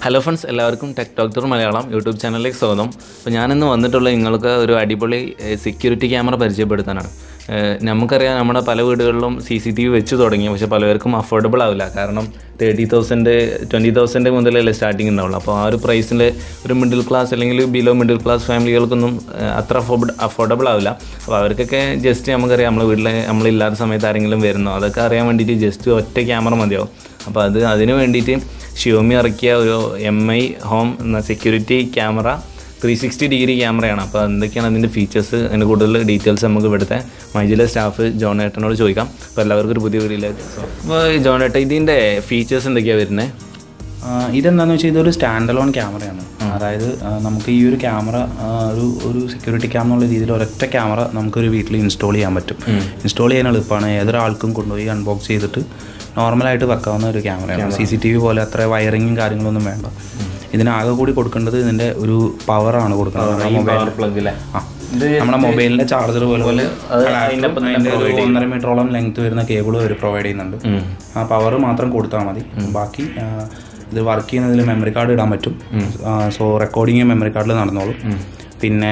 Hello friends എല്ലാവർക്കും tech doctor Malayalam YouTube ചാനലിലേക്ക് സ്വാഗതം അപ്പോൾ ഞാനിന്ന് വന്നിട്ടുള്ള നിങ്ങൾക്ക് ഒരു അടിപൊളി സെക്യൂരിറ്റി ക്യാമറ പരിചയപ്പെടുത്താനാണ് ഏഹ് നമുക്കറിയാം നമ്മുടെ പല വീടുകളിലും സി സി ടി വി വെച്ച് തുടങ്ങി പക്ഷേ പലവർക്കും അഫോർഡബിൾ ആവില്ല കാരണം തേർട്ടി തൗസൻഡ് ട്വൻറ്റി തൗസൻഡ് മുതലല്ലേ സ്റ്റാർട്ടിങ് ഉണ്ടാവുള്ളൂ അപ്പോൾ ആ ഒരു പ്രൈസിൽ ഒരു മിഡിൽ ക്ലാസ് അല്ലെങ്കിൽ ബിലോ മിഡിൽ ക്ലാസ് ഫാമിലികൾക്കൊന്നും ഏഹ് അത്ര അഫോർഡ് അഫോർഡബിൾ ആവില്ല അപ്പോൾ അവർക്കൊക്കെ ജസ്റ്റ് നമുക്കറിയാം നമ്മുടെ വീട്ടിൽ നമ്മളില്ലാത്ത സമയത്ത് ആരെങ്കിലും വരുന്നോ അതൊക്കെ അറിയാൻ വേണ്ടിയിട്ട് ജസ്റ്റ് ഒറ്റ ക്യാമറ മതിയാവും അപ്പോൾ അത് അതിന് വേണ്ടിയിട്ട് ഷിയോമി ഇറക്കിയ ഒരു എം ഐ ഹോം എന്ന security camera three sixty degree ക്യാമറയാണ് അപ്പോൾ എന്തൊക്കെയാണ് അതിൻ്റെ ഫീച്ചേഴ്സ് അതിൻ്റെ കൂടുതൽ ഡീറ്റെയിൽസ് നമുക്ക് ഇവിടുത്തെ മൈജിലെ സ്റ്റാഫ് ജോൺ ഏട്ടനോട് ചോദിക്കാം അപ്പോൾ എല്ലാവർക്കും ഒരു പുതിയ വീഡിയോയിലേക്ക് അപ്പോൾ ജോൺ ഏട്ടൻ ഇതിൻ്റെ ഫീച്ചേഴ്സ് എന്തൊക്കെയാണ് വരുന്നത് ആ, ഇതെന്താന്ന് വെച്ചാൽ ഇതൊരു സ്റ്റാൻഡ് അലോൺ ക്യാമറയാണ് അതായത് ആ, നമുക്ക് ഈ ഒരു ക്യാമറ ആ, ഒരു ഒരു സെക്യൂരിറ്റി ക്യാമറ എന്നുള്ള രീതിയിൽ ഒരൊറ്റ ക്യാമറ നമുക്കൊരു വീട്ടിൽ ഇൻസ്റ്റാൾ ചെയ്യാൻ പറ്റും ഇൻസ്റ്റാൾ ചെയ്യാൻ എളുപ്പമാണ് ഏതൊരാൾക്കും കൊണ്ടുപോയി അൺബോക്സ് ചെയ്തിട്ട് നോർമലായിട്ട് വെക്കാവുന്ന ഒരു ക്യാമറയാണ് സി സി ടി വി പോലെ അത്ര വയറിങ്ങും കാര്യങ്ങളൊന്നും വേണ്ട ഇതിനാകെ കൂടി കൊടുക്കേണ്ടത് ഇതിൻ്റെ ഒരു പവറാണ് കൊടുക്കുന്നത് നമ്മുടെ മൊബൈൽ പ്ലഗിലെ ആ നമ്മുടെ മൊബൈലിൻ്റെ ചാർജർ പോലെ അതിൻ്റെ ഒരു ഒന്നര മീറ്ററോളം ലെങ്ത് വരുന്ന കേബിൾ അവർ പ്രൊവൈഡ് ചെയ്യുന്നുണ്ട് ആ പവർ മാത്രം കൊടുത്താൽ മതി ബാക്കി ആ, ഇത് വർക്ക് ചെയ്യുന്നതിൽ മെമ്മറി കാർഡ് ഇടാൻ പറ്റും സോ റെക്കോർഡിങ് മെമ്മറി കാർഡിൽ നടന്നോളും പിന്നെ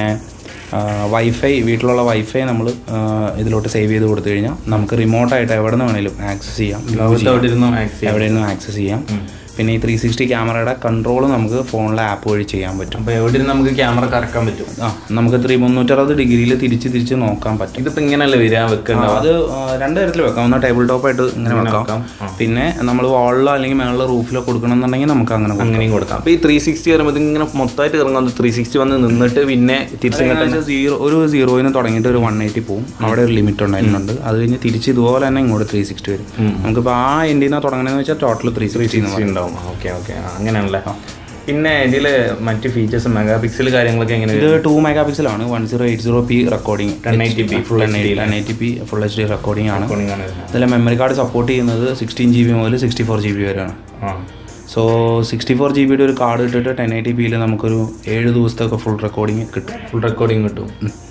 വൈഫൈ വീട്ടിലുള്ള വൈഫൈ നമ്മൾ ഇതിലോട്ട് സേവ് ചെയ്ത് കൊടുത്തു കഴിഞ്ഞാൽ നമുക്ക് റിമോട്ടായിട്ട് എവിടെ നിന്ന് വേണേലും ആക്സസ് ചെയ്യാം അവിടെ ഇരുന്നു ആക്സി എവിടെ നിന്നും ആക്സസ് ചെയ്യാം പിന്നെ ഈ ത്രീ സിക്സ്റ്റി ക്യാമറയുടെ കൺട്രോൾ നമുക്ക് ഫോണിലെ ആപ്പ് വഴി ചെയ്യാൻ പറ്റും അപ്പോൾ എവിടെ ഇരുന്ന് നമുക്ക് ക്യാമറ കറക്കാൻ പറ്റും ആ നമുക്ക് ത്രീ മുന്നൂറ്ററുപത് ഡിഗ്രിയിൽ തിരിച്ച് തിരിച്ച് നോക്കാൻ പറ്റും ഇതിപ്പോൾ ഇങ്ങനെയല്ലേ വരിക വെക്കേണ്ട അത് ആ, രണ്ട് തരത്തിൽ വെക്കാം ഒന്ന് ടേബിൾ ടോപ്പ് ആയിട്ട് ഇങ്ങനെ വെക്കാം പിന്നെ നമ്മൾ വാളിലോ അല്ലെങ്കിൽ മേളിലോ റൂഫിലോ കൊടുക്കണമെന്നുണ്ടെങ്കിൽ നമുക്ക് അങ്ങനെ കൊടുക്കാം അങ്ങനെയും കൊടുക്കാം അപ്പോൾ ഈ ത്രീ സിക്സ്റ്റി വരുമ്പോൾ ഇങ്ങനെ മൊത്തമായിട്ട് ഇറങ്ങുന്നത് ത്രീ സിക്സ്റ്റി വന്ന് നിന്നിട്ട് പിന്നെ തിരിച്ചു എന്നുവെച്ചാൽ സീറോ ഒരു സീറോയിൽ തുടങ്ങിയിട്ട് ഒരു വൺ എയ്റ്റി പോകും അവിടെ ഒരു ലിമിറ്റ് ഉണ്ടായിരുന്നുണ്ട് അത് കഴിഞ്ഞ് തിരിച്ച് ഇതുപോലെ തന്നെ ഇങ്ങോട്ട് ത്രീ സിക്സ്റ്റി വരും നമുക്കിപ്പോൾ ആ എൻഡിൽ നിന്ന് തുടങ്ങണമെന്ന് വെച്ചാൽ ടോട്ടൽ ത്രീ സിക്സ്റ്റി ഉണ്ടാവും ഓക്കെ ഓക്കെ അങ്ങനെയാണല്ലേ പിന്നെ ഇതിൽ മറ്റ് ഫീച്ചേഴ്സ് മെഗാ പിക്സൽ കാര്യങ്ങളൊക്കെ എങ്ങനെ ഇത് ടു മെഗാ പിക്സൽ ആണ് one zero eight zero P recording 1080p full ten eighty P full H D recording ആണ് ആണ് ഇതിലെ മെമ്മറി കാർഡ് സപ്പോർട്ട് ചെയ്യുന്നത് സിക്സ്റ്റീൻ ജി ബി മുതൽ സിക്സ്റ്റി ഫോർ ജി ബി വരെയാണ് ആ സോ സിക്സ്റ്റി ഫോർ ജി ബിയുടെ ഒരു കാർഡ് ഇട്ടിട്ട് ടെൻ എയ്റ്റി പിയിൽ നമുക്കൊരു ഏഴ് ദിവസത്തൊക്കെ ഫുൾ റെക്കോർഡിംഗ് കിട്ടും ഫുൾ റെക്കോർഡിങ് കിട്ടും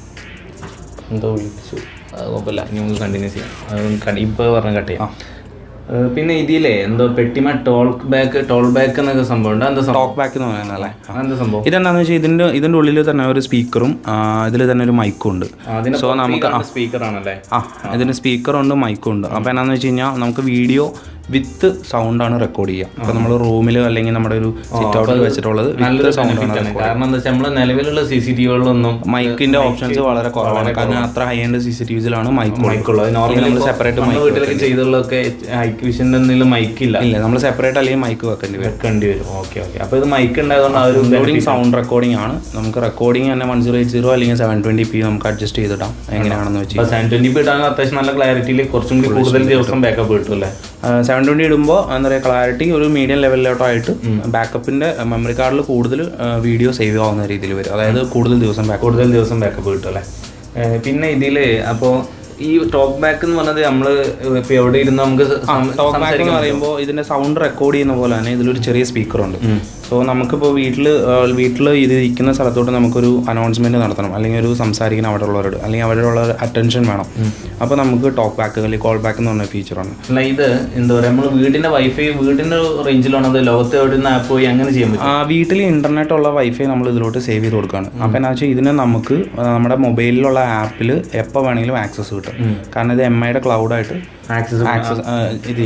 എന്തോ വിളിച്ചു അത് കുഴപ്പമില്ല ഇനി നമുക്ക് കണ്ടിന്യൂ ചെയ്യാം അത് കടി ഇപ്പോൾ പറഞ്ഞ കട്ട് ചെയ്യാം ഏഹ് പിന്നെ ഇതിലേ എന്തോ പെട്ടിമ ടോൾ ബാക്ക് ടോൾ ബാക്ക് എന്നൊക്കെ സംഭവം ഉണ്ട് എന്താ സംഭവം ടോക്ക് ബാക്ക് എന്ന് പറയുന്നത് അല്ലേ എന്താ സംഭവം ഇതെന്താണെന്ന് വെച്ചാൽ ഇതിൻ്റെ ഇതിൻ്റെ ഉള്ളിൽ തന്നെ ഒരു സ്പീക്കറും ഇതിൽ തന്നെ ഒരു മൈക്കും ഉണ്ട് അതിന് സോ നമുക്ക് സ്പീക്കർ ആണല്ലേ ആ ഇതിന് സ്പീക്കറുണ്ട് മൈക്കും ഉണ്ട് അപ്പോൾ എന്നാന്ന് വെച്ച് കഴിഞ്ഞാൽ നമുക്ക് വീഡിയോ വിത്ത് സൗണ്ടാണ് റെക്കോർഡ് ചെയ്യുക അപ്പോൾ നമ്മൾ റൂമിൽ അല്ലെങ്കിൽ നമ്മുടെ ഒരു സിറ്റ് ഔട്ടിൽ വെച്ചിട്ടുള്ളത് വിത്ത് നല്ലൊരു സൗണ്ടാണ് benefit ആണ് കാരണം എന്താ വെച്ചാൽ നമ്മളെ നിലവിലുള്ള സി സി ടി വികളിലൊന്നും മൈക്കിന്റെ ഓപ്ഷൻസ് വളരെ കുറവാണ് കാരണം അത്ര high end C C T വിസിലാണ് മൈക്ക് മൈക്കുള്ളത് നോർമലി നമ്മൾ സെപ്പറേറ്റ് നമ്മുടെ വീട്ടിലൊക്കെ ചെയ്തുള്ളതൊക്കെ ഹൈക്ക് വിഷൻ്റെ എന്തെങ്കിലും മൈക്കില്ല ഇല്ല നമ്മൾ സെപ്പറേറ്റ് അല്ലെങ്കിൽ മൈക്ക് വെക്കേണ്ടി വരും വെക്കേണ്ടി വരും ഓക്കെ ഓക്കെ അപ്പോൾ ഇത് മൈക്ക് ഉണ്ടായതുകൊണ്ട് ആ ഒരു ഇൻക്ലൂഡിങ് സൗണ്ട് റെക്കോർഡിംഗ് ആണ് നമുക്ക് റെക്കോർഡിംഗ് തന്നെ വൺ സീറോ എയ്റ്റ് സീറോ അല്ലെങ്കിൽ സെവൻ ട്വന്റി പി നമുക്ക് അഡ്ജസ്റ്റ് ചെയ്തിടാം എങ്ങനെയാണെന്ന് വെച്ച് അപ്പോൾ സെവൻ ട്വൻറ്റി പി ഇട്ടാൽ അത്യാവശ്യം നല്ല ക്ലാരിറ്റിയിൽ കുറച്ചും കൂടി കൂടുതൽ ദിവസം ബാക്കപ്പ് കിട്ടും അല്ലേ സെവൻ ട്വന്റി ഇടുമ്പോൾ എന്താ പറയുക ക്ലാരിറ്റി ഒരു മീഡിയം ലെവലിലോട്ടായിട്ട് ബാക്കപ്പിന്റെ മെമ്മറി കാർഡിൽ കൂടുതൽ വീഡിയോ സേവ് ആവുന്ന രീതിയിൽ വരും അതായത് കൂടുതൽ ദിവസം ബാക്കപ്പ് കൂടുതൽ ദിവസം ബാക്കപ്പ് കിട്ടും അല്ലേ ഏഹ് പിന്നെ ഇതിൽ അപ്പോൾ ഈ ടോക്ക് ബാക്ക് എന്ന് പറഞ്ഞത് നമ്മൾ ഇപ്പോൾ എവിടെ ഇരുന്ന് നമുക്ക് സം- ടോക്ക് ബാക്ക് എന്ന് പറയുമ്പോൾ ഇതിന്റെ സൗണ്ട് റെക്കോർഡ് ചെയ്യുന്ന പോലെ തന്നെ ഇതിലൊരു ചെറിയ സ്പീക്കറുണ്ട് സോ നമുക്കിപ്പോൾ വീട്ടിൽ വീട്ടിൽ ഇത് ഇരിക്കുന്ന സ്ഥലത്തോട്ട് നമുക്കൊരു അനൗൺസ്മെന്റ് നടത്തണം അല്ലെങ്കിൽ ഒരു സംസാരിക്കണം അവിടെ ഉള്ളവരോട് അല്ലെങ്കിൽ അവരുടെ അറ്റൻഷൻ വേണം അപ്പോൾ നമുക്ക് ടോക്ക് ബാക്ക് അല്ലെങ്കിൽ കോൾ ബാക്ക് എന്ന് പറഞ്ഞ ഫീച്ചറാണ് അല്ല ഇത് എന്താ പറയുക നമ്മൾ വീടിൻ്റെ വൈഫൈ വീടിൻ്റെ റേഞ്ചിലാണോ അത് ലോകത്ത് എവിടെ നിന്ന് ആപ്പ് പോയി അങ്ങനെ ചെയ്യാൻ പറ്റും ആ വീട്ടിൽ ഇന്റർനെറ്റ് ഉള്ള വൈഫൈ നമ്മൾ ഇതിലോട്ട് സേവ് ചെയ്ത് കൊടുക്കുകയാണ് അപ്പോൾ എന്നാ വെച്ചാൽ ഇതിന് നമുക്ക് ആ, നമ്മുടെ മൊബൈലിലുള്ള ആപ്പിൽ എപ്പോൾ വേണമെങ്കിലും ആക്സസ് കിട്ടും കാരണം ഇത് എം ഐയുടെ ക്ലൗഡായിട്ട് ആക്സസ് ആക്സസ് ഇത്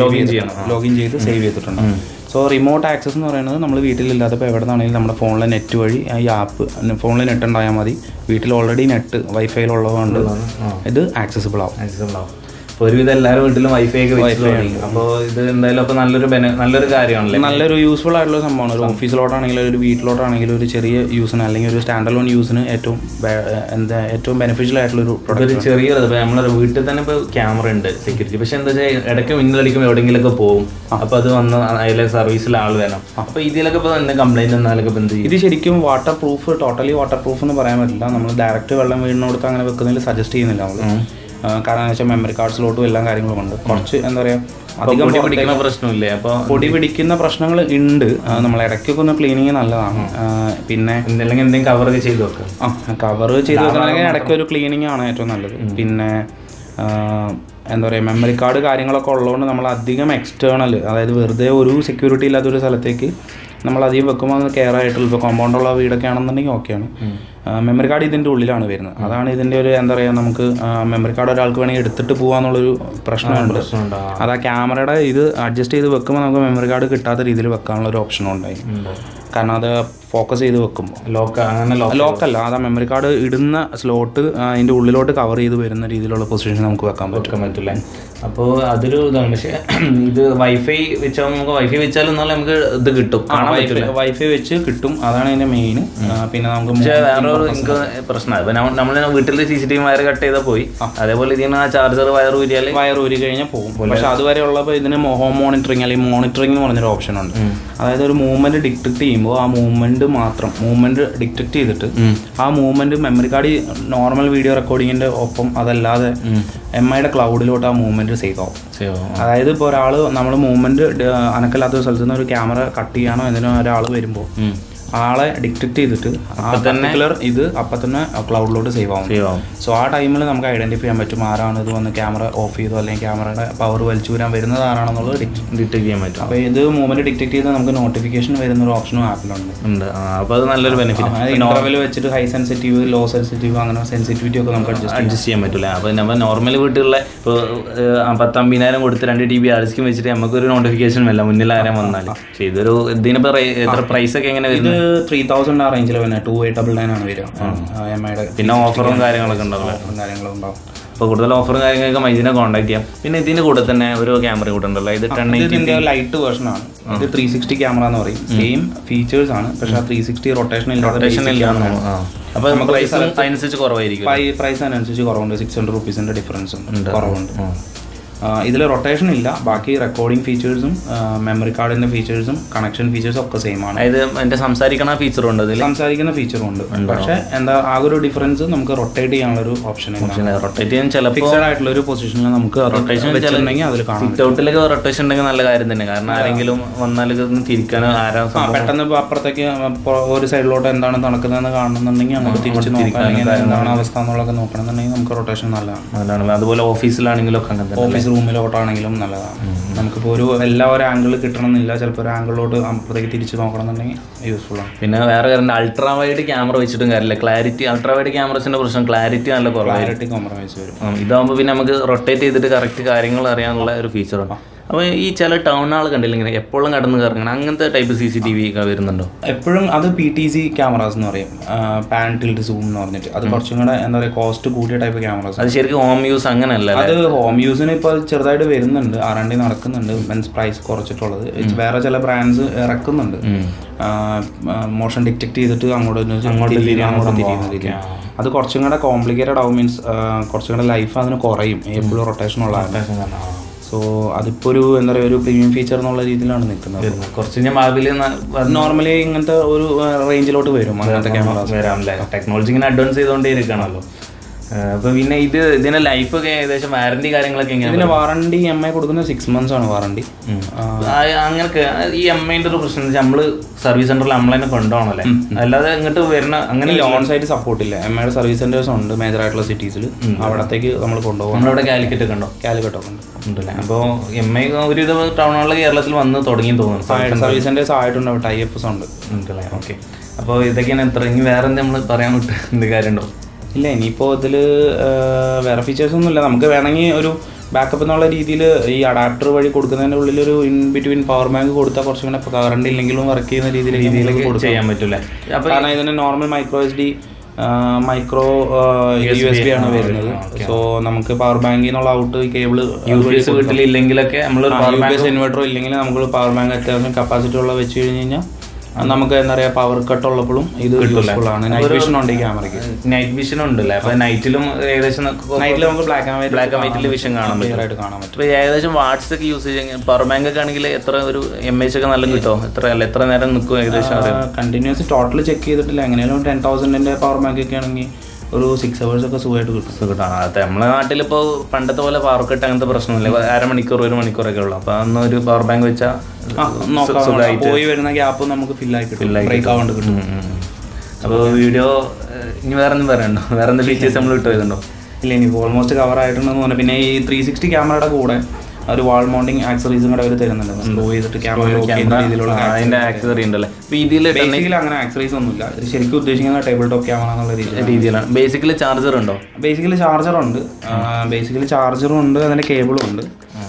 ലോഗിൻ ചെയ്ത് സേവ് ചെയ്തിട്ടുണ്ട് സോ റിമോട്ട് ആക്സസ് എന്ന് പറയുന്നത് നമ്മൾ വീട്ടിലില്ലാത്തപ്പോൾ എവിടെ നിന്നാണെങ്കിലും നമ്മുടെ ഫോണിലെ നെറ്റ് വഴി ഈ ആപ്പ് ഫോണിൽ നെറ്റ് ഉണ്ടായാൽ മതി വീട്ടിൽ ഓൾറെഡി നെറ്റ് വൈഫൈയിലുള്ളതുകൊണ്ട് ഇത് ആക്സസിബിൾ ആവും ആക്സസിബിൾ ആവും ഇപ്പോൾ ഒരുവിധം എല്ലാവരും വീട്ടിലും വൈഫൈ ഒക്കെ വെച്ച് തുടങ്ങി അപ്പോൾ ഇത് എന്തായാലും അപ്പോൾ നല്ലൊരു ബെന നല്ലൊരു കാര്യമാണല്ലേ നല്ലൊരു യൂസ്ഫുൾ ആയിട്ടുള്ള സംഭവമാണ് ഒരു ഓഫീസിലോട്ടാണെങ്കിലും ഒരു വീട്ടിലോട്ടാണെങ്കിലും ഒരു ചെറിയ യൂസിന് അല്ലെങ്കിൽ ഒരു സ്റ്റാൻഡ് അലോൺ യൂസിന് ഏറ്റവും ബെ- എന്താ ഏറ്റവും ബെനിഫിഷ്യൽ ആയിട്ടുള്ള ഒരു പ്രൊഡക്റ്റ് ഒരു ചെറിയൊരു ഇപ്പോൾ നമ്മളെ വീട്ടിൽ തന്നെ ഇപ്പോൾ ക്യാമറ ഉണ്ട് സെക്യൂരിറ്റി പക്ഷെ എന്താ വെച്ചാൽ ഇടയ്ക്ക് മിന്നലടിക്കുമ്പോൾ എവിടെയെങ്കിലൊക്കെ പോകും അപ്പോൾ അത് വന്ന് അതിലെ സർവീസിൽ ആൾ വേണം അപ്പോൾ ഇതിലൊക്കെ ഇപ്പോൾ എന്താ കംപ്ലൈൻറ്റ് എന്നാലൊക്കെ ഇപ്പോൾ എന്ത് ചെയ്യും ഇത് ശരിക്കും waterproof totally waterproof എന്ന് പറയാൻ പറ്റില്ല നമ്മൾ ഡയറക്റ്റ് വെള്ളം വീടിനോടത്ത് അങ്ങനെ വെക്കുന്നതിൽ സജസ്റ്റ് ചെയ്യുന്നില്ല നമ്മൾ കാരണം എന്ന് വെച്ചാൽ മെമ്മറി കാർഡ്സിലോട്ടും എല്ലാ കാര്യങ്ങളും ഉണ്ട് കുറച്ച് എന്താ പറയുക അധികം പൊടി പിടിക്കുന്ന പ്രശ്നമില്ലേ അപ്പോൾ പൊടി പിടിക്കുന്ന പ്രശ്നങ്ങൾ ഉണ്ട് ആ, നമ്മൾ ഇടയ്ക്കൊക്കെ ഒന്ന് ക്ലീനിങ് നല്ലതാണ് ആ, പിന്നെ എന്തെങ്കിലും എന്തെങ്കിലും കവറൊക്കെ ചെയ്ത് വെക്കാം ആ കവർ ചെയ്ത് വെക്കണമെങ്കിൽ ഇടയ്ക്ക് ഒരു ക്ലീനിങ് ആണ് ഏറ്റവും നല്ലത് പിന്നെ ആ, എന്താ പറയുക മെമ്മറി കാർഡ് കാര്യങ്ങളൊക്കെ ഉള്ളതുകൊണ്ട് നമ്മൾ അധികം എക്സ്റ്റേണൽ അതായത് വെറുതെ ഒരു സെക്യൂരിറ്റി ഇല്ലാത്ത ഒരു സ്ഥലത്തേക്ക് നമ്മൾ അധികം വെക്കുമ്പോൾ അത് കെയർ ആയിട്ടുള്ള ഇപ്പോൾ കോമ്പൗണ്ടുള്ള വീടൊക്കെ ആണെന്നുണ്ടെങ്കിൽ ഓക്കെയാണ് മെമ്മറി കാർഡ് ഇതിൻ്റെ ഉള്ളിലാണ് വരുന്നത് അതാണ് ഇതിൻ്റെ ഒരു എന്താ പറയുക നമുക്ക് മെമ്മറി കാർഡ് ഒരാൾക്ക് വേണമെങ്കിൽ എടുത്തിട്ട് പോകാന്നുള്ളൊരു പ്രശ്നമുണ്ട് പ്രശ്നമുണ്ടോ അത് ആ ക്യാമറയുടെ ഇത് അഡ്ജസ്റ്റ് ചെയ്ത് വെക്കുമ്പോൾ നമുക്ക് മെമ്മറി കാർഡ് കിട്ടാത്ത രീതിയിൽ വെക്കാനുള്ള ഒരു ഓപ്ഷനും ഉണ്ടായി കാരണം അത് ഫോക്കസ് ചെയ്ത് വെക്കുമ്പോൾ ലോക്ക് അങ്ങനെ ലോക്ക് ലോക്കല്ല അത് ആ മെമ്മറി കാർഡ് ഇടുന്ന സ്ലോട്ട് അതിൻ്റെ ഉള്ളിലോട്ട് കവർ ചെയ്ത് വരുന്ന രീതിയിലുള്ള പൊസിഷൻ നമുക്ക് വെക്കാൻ പറ്റും വെക്കാൻ പറ്റില്ലേ അപ്പോൾ അതൊരു ഇതാണ് പക്ഷേ ഇത് വൈഫൈ വെച്ചാൽ നമുക്ക് വൈഫൈ വെച്ചാലും എന്നാലും നമുക്ക് ഇത് കിട്ടും കാണാൻ പറ്റില്ല വൈഫൈ വെച്ച് കിട്ടും അതാണ് അതിൻ്റെ മെയിൻ പിന്നെ നമുക്ക് പക്ഷേ വേറെ ഒരു എനിക്ക് പ്രശ്നമാണ് ഇപ്പം നമ്മൾ വീട്ടിൽ C C T V wire cut ചെയ്താൽ പോയി അതേപോലെ ഇതിന് ആ ചാർജർ വയർ ഊരിയാൽ വയർ ഊരി കഴിഞ്ഞാൽ പോകും പക്ഷെ അതുവരെ ഉള്ളപ്പോൾ ഇതിന് ഹോം മോണിറ്ററിങ് അല്ലെങ്കിൽ മോണിറ്ററിംഗ് എന്ന് പറഞ്ഞൊരു ഓപ്ഷൻ ഉണ്ട് അതായത് ഒരു മൂവ്മെന്റ് ഡിറ്റക്ട് ചെയ്യുമ്പോൾ ആ മൂവ്മെന്റ് മാത്രം മൂവ്മെന്റ് ഡിറ്റക്ട് ചെയ്തിട്ട് ആ movement memory card normal video റെക്കോർഡിങ്ങിന്റെ ഒപ്പം അതല്ലാതെ എം ഐയുടെ ക്ലൗഡിലോട്ട് ആ മൂവ്മെന്റ് സേവ് ആവും അതായത് ഇപ്പോൾ ഒരാൾ നമ്മൾ മൂവ്മെന്റ് അനക്കല്ലാത്ത ഒരു സ്ഥലത്ത് നിന്ന് ഒരു ക്യാമറ കട്ട് ചെയ്യാനോ എന്തിനോ ഒരാൾ വരുമ്പോൾ ആളെ ഡിറ്റക്ട് ചെയ്തിട്ട് ആ പർട്ടിക്കുലർ ഇത് അപ്പം തന്നെ ക്ലൗഡിലോട്ട് സേവ് ആവും സേവ് ആവും സോ ആ ടൈമിൽ നമുക്ക് ഐഡന്റിഫൈ ചെയ്യാൻ പറ്റും ആരാണ് ഇത് വന്ന് ക്യാമറ ഓഫ് ചെയ്തോ അല്ലെങ്കിൽ ക്യാമറയുടെ പവർ വലിച്ചു വരാൻ വരുന്നത് ആരാണെന്നുള്ളത് ഡിറ്റക്ട് ഡിറ്റക്ട് ചെയ്യാൻ പറ്റും അപ്പോൾ ഇത് മൂവ്മെന്റ് ഡിറ്റക്ട് ചെയ്ത് നമുക്ക് നോട്ടിഫിക്കേഷൻ വരുന്ന ഒരു ഓപ്ഷനും ആപ്പിലുണ്ട് ഉണ്ട് അപ്പോൾ അത് നല്ലൊരു ബെനിഫിറ്റ് ഇന്റർവെൽ വെച്ചിട്ട് ഹൈ സെൻസിറ്റീവ് ലോ സെൻസിറ്റീവ് അങ്ങനെ സെൻസിറ്റിവിറ്റി ഒക്കെ നമുക്ക് അഡ്ജസ്റ്റ് അഡ്ജസ്റ്റ് ചെയ്യാൻ പറ്റില്ല അപ്പോൾ നമ്മൾ നോർമൽ വീട്ടിലുള്ള ഇപ്പോൾ പത്തമ്പതിനായിരം കൊടുത്ത് രണ്ട് ടി ബി ആർസിക്കും വെച്ചിട്ട് നമുക്കൊരു നോട്ടിഫിക്കേഷൻ വല്ല മുന്നിൽ ആരാൻ വന്നാൽ പക്ഷേ ഇതൊരു ഇതിനിപ്പോൾ എത്ര പ്രൈസ് ഒക്കെ എങ്ങനെ ഇത് വരുന്നത് ത്രീ തൗസൻഡ് ആ റേഞ്ചിൽ വരുന്നത് ടു എയ്റ്റ് ഡബിൾ നയൻ ആണ് വരിക എം ഐയുടെ പിന്നെ ഓഫറും കാര്യങ്ങളൊക്കെ ഉണ്ടാവില്ല കാര്യങ്ങളും ഉണ്ടാവും അപ്പോൾ കൂടുതൽ ഓഫറും കാര്യങ്ങളൊക്കെ മൈജിനെ കോൺടാക്ട് ചെയ്യാം പിന്നെ ഇതിൻ്റെ കൂടെ തന്നെ ഒരു ക്യാമറ കൂടെ ഉണ്ടല്ലോ ഇത് ടെൻ ഇത് ഇതിന്റെ ലൈറ്റ് വേർഷൻ ആണ് ഇത് ത്രീ സിക്സ്റ്റി ക്യാമറ എന്ന് പറയും സെയിം ഫീച്ചേഴ്സ് ആണ് പക്ഷെ ആ ത്രീ സിക്സ്റ്റി റൊട്ടേഷൻ ഇല്ലാതെ അപ്പോൾ നമുക്ക് പ്രൈസ് അതിനനുസരിച്ച് കുറവായിരിക്കും പ്രൈസ് അതിനനുസരിച്ച് കുറവുണ്ട് സിക്സ് ഹൺഡ്രഡ് റുപ്പീസിന്റെ ഡിഫറൻസ് ഉണ്ട് കുറവുണ്ട് ഇതിൽ റൊട്ടേഷൻ ഇല്ല ബാക്കി റെക്കോർഡിംഗ് ഫീച്ചേഴ്സും മെമ്മറി കാർഡിന്റെ ഫീച്ചേഴ്സും കണക്ഷൻ ഫീച്ചേഴ്സും ഒക്കെ സെയിം ആണ് അതായത് എൻ്റെ സംസാരിക്കണ ഫീച്ചറും ഉണ്ട് അതിൽ സംസാരിക്കുന്ന ഫീച്ചറും ഉണ്ട് പക്ഷെ എന്താ ആകെ ഒരു ഡിഫറൻസ് നമുക്ക് റൊട്ടേറ്റ് ചെയ്യാനുള്ള ഒരു ഓപ്ഷൻ റൊട്ടേറ്റ് ചെയ്യാൻ ചിലപ്പോൾ ഫിക്സഡ് ആയിട്ടുള്ള ഒരു പൊസിഷനിൽ നമുക്ക് റൊട്ടേഷൻ വെച്ചിട്ടുണ്ടെങ്കിൽ അതിൽ കാണാം സിറ്റ് ഔട്ടിലൊക്കെ റൊട്ടേഷൻ ഉണ്ടെങ്കിൽ നല്ല കാര്യം തന്നെ കാരണം ആരെങ്കിലും വന്നാൽ ഇതൊന്ന് തിരിക്കാനോ ആരാ ആ, പെട്ടെന്ന് ഇപ്പൊ അപ്പുറത്തേക്ക് പൊ- ഒരു സൈഡിലോട്ട് എന്താണ് നടക്കുന്നതെന്ന് കാണുന്നുണ്ടെങ്കിൽ അങ്ങോട്ട് തിരിച്ച് നോക്കാം അല്ലെങ്കിൽ എന്താണ് അവസ്ഥ എന്നുള്ളതൊക്കെ നോക്കണമെന്നുണ്ടെങ്കിൽ നമുക്ക് റൊട്ടേഷൻ നല്ലതാണ് നല്ലതാണ് അതുപോലെ ഓഫീസിലാണെങ്കിലും ഒക്കെ അങ്ങനെ തന്നെ ഓഫീസ് റൂമിലോട്ടാണെങ്കിലും നല്ലതാണ് നമുക്കിപ്പോൾ ഒരു എല്ലാ ഒരു ആംഗിൾ കിട്ടണമെന്നില്ല ചിലപ്പോൾ ഒരു ആംഗിളിലോട്ട് അപ്പുറത്തേക്ക് തിരിച്ച് നോക്കണമെന്നുണ്ടെങ്കിൽ യൂസ്ഫുൾ ആണ് പിന്നെ വേറെ കാര്യം അൾട്രാ വൈഡ് ക്യാമറ വെച്ചിട്ടും കാര്യമില്ല ക്ലാരിറ്റി അൾട്രാ വൈഡ് ക്യാമറസിന്റെ പ്രശ്നം ക്ലാരിറ്റി നല്ല കുറവായിരിക്കും ക്ലാരിറ്റി കോംപ്രമൈസ് വരും ഉം, ഇതാകുമ്പോൾ പിന്നെ നമുക്ക് റൊട്ടേറ്റ് ചെയ്തിട്ട് കറക്റ്റ് കാര്യങ്ങൾ അറിയാനുള്ള ഒരു ഫീച്ചറാണ് അപ്പോൾ ഈ ചില ടൗൺ ആൾ കണ്ടില്ല ഇങ്ങനെ എപ്പോഴും കടന്ന് കറങ്ങണം അങ്ങനത്തെ type C C T V ഒക്കെ വരുന്നുണ്ടോ എപ്പോഴും അത് പി ടി സി ക്യാമറാസ് എന്ന് പറയും പാൻ ടിൽഡ് സൂം എന്ന് പറഞ്ഞിട്ട് അത് കുറച്ചും കൂടെ എന്താ പറയുക കോസ്റ്റ് കൂടിയ ടൈപ്പ് ക്യാമറാസ് അത് ശരിക്കും ഹോം യൂസ് അങ്ങനെയല്ല അത് ഹോം യൂസിന് ഇപ്പോൾ ചെറുതായിട്ട് വരുന്നുണ്ട് ആർ എൻ ഡി നടക്കുന്നുണ്ട് മീൻസ് പ്രൈസ് കുറച്ചിട്ടുള്ളത് വേറെ ചില ബ്രാൻഡ്സ് ഇറക്കുന്നുണ്ട് മോഷൻ ഡിറ്റക്ട് ചെയ്തിട്ട് അങ്ങോട്ട് തിരിയുന്ന അങ്ങോട്ട് തിരിയുന്ന രീതി അത് കുറച്ചും കൂടെ കോംപ്ലിക്കേറ്റഡ് ആവും മീൻസ് കുറച്ചും കൂടെ ലൈഫ് അതിന് കുറയും എപ്പോഴും റൊട്ടേഷൻ ഉള്ളതാണ് സോ അതിപ്പോൾ ഒരു എന്താ പറയുക ഒരു പ്രീമിയം ഫീച്ചർ എന്നുള്ള രീതിയിലാണ് നിൽക്കുന്നത് കുറച്ച് ഞാൻ ഭാവിയിൽ നോർമലി ഇങ്ങനത്തെ ഒരു റേഞ്ചിലോട്ട് വരും അങ്ങനത്തെ ക്യാമറ വരാം അല്ലേ ടെക്നോളജി ഇങ്ങനെ അഡ്വാൻസ് ചെയ്തുകൊണ്ടേ ഇരിക്കുകയാണല്ലോ അപ്പോൾ പിന്നെ ഇത് ഇതിന്റെ ലൈഫ് ഒക്കെ ഏകദേശം വാറണ്ടി കാര്യങ്ങളൊക്കെ എങ്ങനെയാണ് ഇതിന് വാറണ്ടി എം ഐ കൊടുക്കുന്നത് സിക്സ് മന്ത്സ് ആണ് വാറണ്ടി അങ്ങനൊക്കെ ഈ എം ഐന്റെ ഒരു പ്രശ്നം നമ്മൾ സർവീസ് സെന്ററിൽ നമ്മൾ തന്നെ കൊണ്ടുപോകണല്ലേ അല്ലാതെ ഇങ്ങോട്ട് വരുന്ന അങ്ങനെ ലോൺ സൈറ്റ് സപ്പോർട്ട് ഇല്ല എം ഐയുടെ സർവീസ് സെന്റേഴ്സ് ഉണ്ട് മേജർ ആയിട്ടുള്ള സിറ്റീസിൽ അവിടത്തേക്ക് നമ്മൾ കൊണ്ടുപോകാം നമ്മളിവിടെ കാലിക്കറ്റ് ഒക്കെ ഉണ്ടോ കാലിക്കറ്റ് ഒക്കെ ഉണ്ട് ഉണ്ടല്ലേ അപ്പോൾ എം ഐ ഒരുവിധ ടൗണുകളിൽ കേരളത്തിൽ വന്ന് തുടങ്ങി തോന്നുന്നു സർവീസ് സെന്റേഴ്സ് ആയിട്ടുണ്ട് ടൈ അപ്സ് ഉണ്ട് ഉണ്ടല്ലേ ഓക്കെ അപ്പോൾ ഇതൊക്കെയാണ് എത്ര ഇനി വേറെ എന്താ നമ്മൾ പറയാൻ വിട്ട് എന്ത് കാര്യമുണ്ടോ ഇല്ല ഇനിയിപ്പോൾ ഇതിൽ വേറെ ഫീച്ചേഴ്സ് ഒന്നുമില്ല നമുക്ക് വേണമെങ്കിൽ ഒരു ബാക്കപ്പ് എന്നുള്ള രീതിയിൽ ഈ അഡാപ്റ്റർ വഴി കൊടുക്കുന്നതിൻ്റെ ഉള്ളിൽ ഒരു ഇൻ ബിറ്റ്വീൻ പവർ ബാങ്ക് കൊടുത്താൽ കുറച്ചും കൂടെ ഇപ്പോൾ കറണ്ട് ഇല്ലെങ്കിലും വർക്ക് ചെയ്യുന്ന രീതിയിൽ രീതിയിലേക്ക് കൊടുക്കാം ചെയ്യാൻ പറ്റൂലേ അപ്പോൾ കാരണം ഇതിന് normal micro S D micro U S B ആണ് വരുന്നത് സോ നമുക്ക് പവർ ബാങ്കിൽ നിന്നുള്ള out cable U P S വീട്ടിലില്ലെങ്കിലൊക്കെ നമ്മൾ യു പി എസ് ഇൻവെർട്ടർ ഇല്ലെങ്കിൽ നമുക്ക് പവർ ബാങ്ക് അത്യാവശ്യം കപ്പാസിറ്റി ഉള്ള വെച്ച് കഴിഞ്ഞ് കഴിഞ്ഞാൽ നമുക്ക് എന്താ പറയുക പവർ കട്ട് ഉള്ളപ്പോഴും ഇത് യൂസ്ഫുൾ ആണ് നൈറ്റ് വിഷൻ ഉണ്ട് ഈ ക്യാമറയ്ക്ക് നൈറ്റ് വിഷൻ ഉണ്ടല്ലേ അപ്പോൾ നൈറ്റിലും ഏകദേശം നൈറ്റിൽ നമുക്ക് black and white black and വൈറ്റിൽ വിഷൻ കാണാൻ പറ്റും ക്ലിയർ ആയിട്ട് കാണാൻ പറ്റും അപ്പോൾ ഏകദേശം വാട്സ് ഒക്കെ യൂസ് ചെയ്യാൻ പവർ ബാങ്ക് ഒക്കെ ആണെങ്കിൽ എത്ര ഒരു എം എച്ച് ഒക്കെ നല്ല കിട്ടുമോ എത്ര അല്ല എത്ര നേരം നിൽക്കും ഏകദേശം അറിയാം കണ്ടിന്യൂസ് ടോട്ടൽ ചെക്ക് ചെയ്തിട്ടില്ല എങ്ങനെയാലും ടെൻ തൗസൻഡിന്റെ പവർ ബാങ്ക് ഒക്കെ ആണെങ്കിൽ ഒരു സിക്സ് അവേഴ്സ് ഒക്കെ സുഖമായിട്ട് കിട്ടും കിട്ടാണ് അതെ നമ്മളെ നാട്ടിലിപ്പോൾ പണ്ടത്തെ പോലെ പവർ കട്ട് അങ്ങനത്തെ പ്രശ്നമില്ല അരമണിക്കൂർ ഒരു മണിക്കൂറൊക്കെ ഉള്ളൂ അപ്പോൾ അന്ന് ഒരു പവർ ബാങ്ക് വെച്ചാൽ ആ, നോക്കാം പോയി വരുന്ന ഗ്യാപ്പ് നമുക്ക് ഫില്ലായി കിട്ടും ബ്രേക്ക് ആവാണ്ട് കിട്ടും അപ്പോൾ വീഡിയോ ഇനി വേറെ ഒന്നും പറയണ്ടോ വേറെ എന്ത് ഫീച്ചേഴ്സ് നമ്മൾ ഇട്ട് വരുന്നുണ്ടോ ഇല്ല ഇനി ഓൾമോസ്റ്റ് കവർ ആയിട്ടുണ്ടെന്ന് പറഞ്ഞു പിന്നെ ഈ ത്രീ സിക്സ്റ്റി ക്യാമറയുടെ കൂടെ ഒരു വാൾ മൗണ്ടിങ് ആക്സറീസും കൂടെ അവർ തരുന്നുണ്ട് സ്ലോ ചെയ്തിട്ട് ക്യാമറ ലോക്ക് ചെയ്യുന്ന രീതിയിലുള്ള അതിൻ്റെ ആക്സസറി ഉണ്ടല്ലേ അപ്പോൾ ഇതിൽ ബേസിക്കലി അങ്ങനെ ആക്സറീസ് ഒന്നുമില്ല ഇത് ശരിക്കും ഉദ്ദേശിക്കുന്ന ടേബിൾ ടോപ്പ് ക്യാമറ എന്നുള്ള രീതിയിൽ രീതിയിലാണ് ബേസിക്കലി ചാർജർ ഉണ്ടോ ബേസിക്കലി ചാർജർ ഉണ്ട് ബേസിക്കലി ചാർജറും ഉണ്ട് അതിന്റെ കേബിളും ഉണ്ട്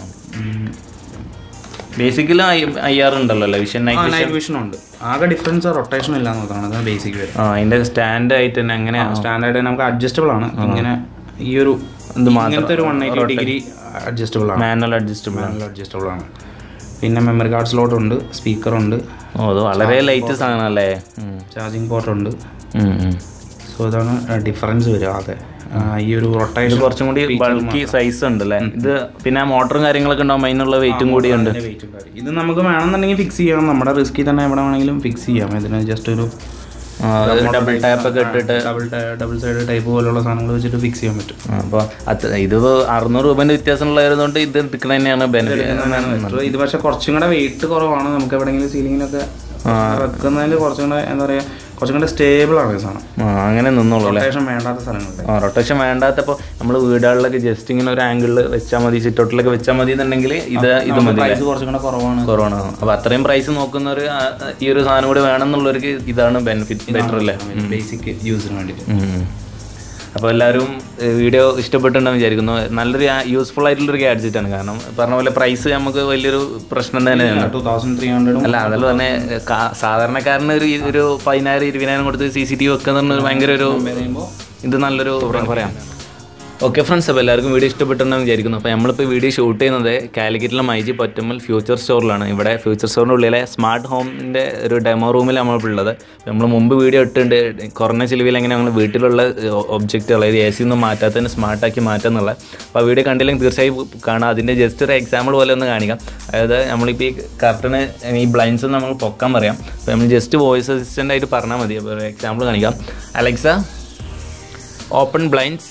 ബേസിക്കലി ഐ ആർ ഉണ്ടല്ലോ അല്ലേ വിഷൻ നൈറ്റ് നൈറ്റ് വിഷൻ ഉണ്ട് ആകെ ഡിഫറൻസ് റൊട്ടേഷൻ ഇല്ല എന്നതാണ് അതാണ് ബേസിക് വരും ആ അതിൻ്റെ സ്റ്റാൻഡ് ആയിട്ട് തന്നെ എങ്ങനെയാണ് സ്റ്റാൻഡേർഡ് നമുക്ക് അഡ്ജസ്റ്റബിൾ ആണ് ഇങ്ങനെ ഈ ഒരു ഇത് ഇങ്ങനത്തെ ഒരു വൺ എയ്റ്റി ഡിഗ്രി അഡ്ജസ്റ്റബിൾ ആണ് മാനുവൽ അഡ്ജസ്റ്റബിൾ നല്ല അഡ്ജസ്റ്റബിൾ ആണ് പിന്നെ മെമ്മറി കാർഡ് സ്ലോട്ട് ഉണ്ട് സ്പീക്കർ ഉണ്ട് ഓ അത് വളരെ ലൈറ്റ് സാധനമല്ലേ ഉം. ചാർജിങ് പോർട്ട് ഉണ്ട് ഉം, ഉം. സോ ഇതാണ് ഡിഫറൻസ് വരിക ആകെ ആ, ഈ ഒരു ഇത് റൊട്ടേഷൻ കുറച്ചും കൂടി ബൾക്കി സൈസ് ഉണ്ട് അല്ലേ ഇത് പിന്നെ മോട്ടറും കാര്യങ്ങളൊക്കെ ഉണ്ടാവും അതിനുള്ള വെയിറ്റും കൂടി ഉണ്ട് ഇത് നമുക്ക് വേണമെന്നുണ്ടെങ്കിൽ ഫിക്സ് ചെയ്യാം നമ്മുടെ റിസ്കിൽ തന്നെ എവിടെ വേണമെങ്കിലും ഫിക്സ് ചെയ്യാം ഇതിന് ജസ്റ്റ് ഒരു ഡബിൾ ടാപ്പ് ഒക്കെ ഇട്ടിട്ട് ഡബിൾ ഡബിൾ സൈഡ് ടൈപ്പ് പോലുള്ള സാധനങ്ങൾ വെച്ചിട്ട് ഫിക്സ് ചെയ്യാൻ പറ്റും അപ്പോൾ അത് ഇത് അറുന്നൂറ് രൂപേൻ്റെ വ്യത്യാസമുള്ളതുകൊണ്ട് ഇത് എടുക്കുന്നത് തന്നെയാണ് ബെനിഫിറ്റ് ഇത് പക്ഷെ കുറച്ചും കൂടെ വെയിറ്റ് കുറവാണ് നമുക്ക് എവിടെയെങ്കിലും സീലിങ്ങിലൊക്കെ വെക്കുന്നതിൽ കുറച്ചും കൂടെ എന്താ പറയുക കുറച്ചും കൂടെ സ്റ്റേബിൾ ആണ് ഈ സാധനം ആ അങ്ങനെ നിന്നോളൂ അല്ലേ റൊട്ടേഷൻ വേണ്ടാത്ത സ്ഥലങ്ങളുണ്ട് ആ റൊട്ടേഷൻ വേണ്ടാത്തപ്പോൾ നമ്മൾ വീടുകളിലൊക്കെ ജസ്റ്റ് ഇങ്ങനെ ഒരു ആംഗിളിൽ വെച്ചാൽ മതി സിറ്റൗട്ടിലൊക്കെ വെച്ചാൽ മതി എന്നുണ്ടെങ്കിൽ ഇത് ഇത് മതി പ്രൈസ് കുറച്ചും കൂടെ കുറവാണ് കുറവാണ് അപ്പോൾ അത്രയും പ്രൈസ് നോക്കുന്നവർ ഈ ഒരു സാധനം കൂടി വേണമെന്നുള്ളവർക്ക് ഇതാണ് ബെനിഫിറ്റ് ബെറ്റർ അല്ലേ ബേസിക് യൂസിന് വേണ്ടിയിട്ട് അപ്പോൾ എല്ലാവരും വീഡിയോ ഇഷ്ടപ്പെട്ടുണ്ടെന്ന് വിചാരിക്കുന്നു നല്ലൊരു യൂസ്ഫുൾ ആയിട്ടുള്ളൊരു ഗാഡ്ജറ്റ് ആണ് കാരണം പറഞ്ഞ പോലെ പ്രൈസ് നമുക്ക് വലിയൊരു പ്രശ്നം തന്നെയാണ് ടു തൗസൻഡ് ത്രീ ഹൺഡ്രഡും അല്ല അതല്ല തന്നെ കാ- സാധാരണക്കാരന് ഒരു ഒരു പതിനായിരം ഇരുപതിനായിരം കൊടുത്ത് സി സി ടി വി വെക്കുന്ന ഭയങ്കര ഒരു ഇത് നല്ലൊരു പറയാം ഓക്കെ ഫ്രണ്ട്സ് അപ്പോൾ എല്ലാവർക്കും വീഡിയോ ഇഷ്ടപ്പെട്ടെന്ന് വിചാരിക്കുന്നു അപ്പോൾ നമ്മളിപ്പോൾ വീഡിയോ ഷൂട്ട് ചെയ്യുന്നത് കാലിക്കറ്റിലെ മൈജി പറ്റുമ്മൽ ഫ്യൂച്ചർ സ്റ്റോറിലാണ് ഇവിടെ ഫ്യൂച്ചർ സ്റ്റോറിൻ്റെ ഉള്ളിലെ സ്മാർട്ട് ഹോമിൻ്റെ ഒരു ഡെമോ റൂമിൽ നമ്മളിപ്പോൾ ഉള്ളത് നമ്മൾ മുമ്പ് വീഡിയോ ഇട്ടിട്ടുണ്ട് കുറഞ്ഞ ചിലവിൽ എങ്ങനെ നമ്മൾ വീട്ടിലുള്ള ഒബ്ജക്റ്റുകൾ അതായത് എ സി ഒന്നും മാറ്റാത്തതിന് സ്മാർട്ടാക്കി മാറ്റാന്നുള്ള അപ്പോൾ ആ വീഡിയോ കണ്ടില്ലെങ്കിൽ തീർച്ചയായും കാണാം അതിൻ്റെ ജസ്റ്റ് ഒരു എക്സാമ്പിൾ പോലെ ഒന്ന് കാണിക്കാം അതായത് നമ്മളിപ്പോൾ ഈ കർട്ടന് ഈ ബ്ലൈൻഡ്സ് നമ്മൾ പൊക്കാൻ പറയാം അപ്പോൾ നമ്മൾ ജസ്റ്റ് വോയിസ് അസിസ്റ്റൻ്റ് ആയിട്ട് പറഞ്ഞാൽ മതി അപ്പോൾ ഒരു എക്സാമ്പിൾ കാണിക്കാം അലക്സ ഓപ്പൺ ബ്ലൈൻഡ്സ്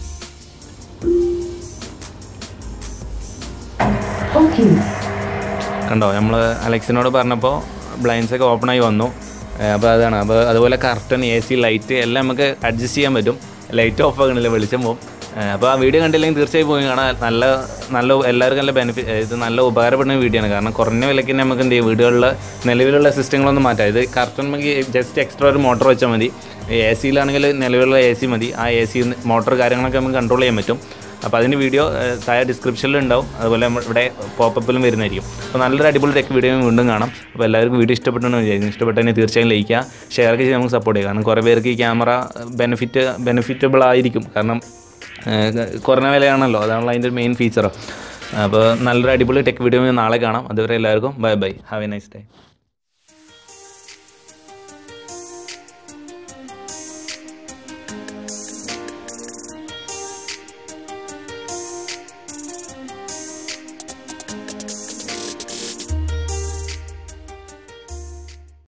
കണ്ടോ നമ്മൾ അലക്സിനോട് പറഞ്ഞപ്പോൾ ബ്ലൈൻഡ്സ് ഒക്കെ ഓപ്പൺ ആയി വന്നു അപ്പോൾ അതാണ് അപ്പോൾ അതുപോലെ കർട്ടൻ എ സി ലൈറ്റ് എല്ലാം നമുക്ക് അഡ്ജസ്റ്റ് ചെയ്യാൻ പറ്റും ലൈറ്റ് ഓഫ് ആകണില്ല വെളിച്ചം പോകും അപ്പോൾ ആ വീഡിയോ കണ്ടില്ലെങ്കിൽ തീർച്ചയായും പോയി കാണാം നല്ല നല്ല എല്ലാവർക്കും നല്ല ബെനിഫിറ്റ് ഇത് നല്ല ഉപകാരപ്പെടുന്ന വീഡിയോ ആണ് കാരണം കുറഞ്ഞ വിലയ്ക്ക് തന്നെ നമുക്ക് എന്ത് ചെയ്യും വീടുകളിൽ നിലവിലുള്ള സിസ്റ്റങ്ങളൊന്നും മാറ്റാം ഇത് കർട്ടൻ നമുക്ക് ജസ്റ്റ് എക്സ്ട്രാ ഒരു മോട്ടർ വെച്ചാൽ മതി എ സിയിലാണെങ്കിൽ നിലവിലുള്ള എ സി മതി ആ എ സി മോട്ടർ കാര്യങ്ങളൊക്കെ നമുക്ക് കൺട്രോൾ ചെയ്യാൻ പറ്റും അപ്പോൾ അതിൻ്റെ വീഡിയോ ഏഹ്, താഴെ ഡിസ്ക്രിപ്ഷനിൽ ഉണ്ടാവും അതുപോലെ നമ്മൾ ഇവിടെ പോപ്പപ്പിലും വരുന്നതായിരിക്കും അപ്പോൾ നല്ലൊരു അടിപൊളി ടെക് വീഡിയോ വീണ്ടും കാണാം അപ്പോൾ എല്ലാവർക്കും വീഡിയോ ഇഷ്ടപ്പെട്ടെന്ന് വിചാരിക്കും ഇഷ്ടപ്പെട്ടതിനെ തീർച്ചയായും ലൈക്ക് ചെയ്യുക ഷെയർ ഒക്കെ ചെയ്ത് നമുക്ക് സപ്പോർട്ട് ചെയ്യുക കാരണം കുറേ പേർക്ക് ഈ ക്യാമറ ബെനിഫിറ്റ് ബെനിഫിറ്റബിൾ ആയിരിക്കും കാരണം ഏഹ്, കുറഞ്ഞ വിലയാണല്ലോ അതാണല്ലോ അതിൻ്റെ മെയിൻ ഫീച്ചർ അപ്പോൾ നല്ലൊരു അടിപൊളി ടെക് വീഡിയോ നാളെ കാണാം അതുവരെ എല്ലാവർക്കും bye bye have a nice day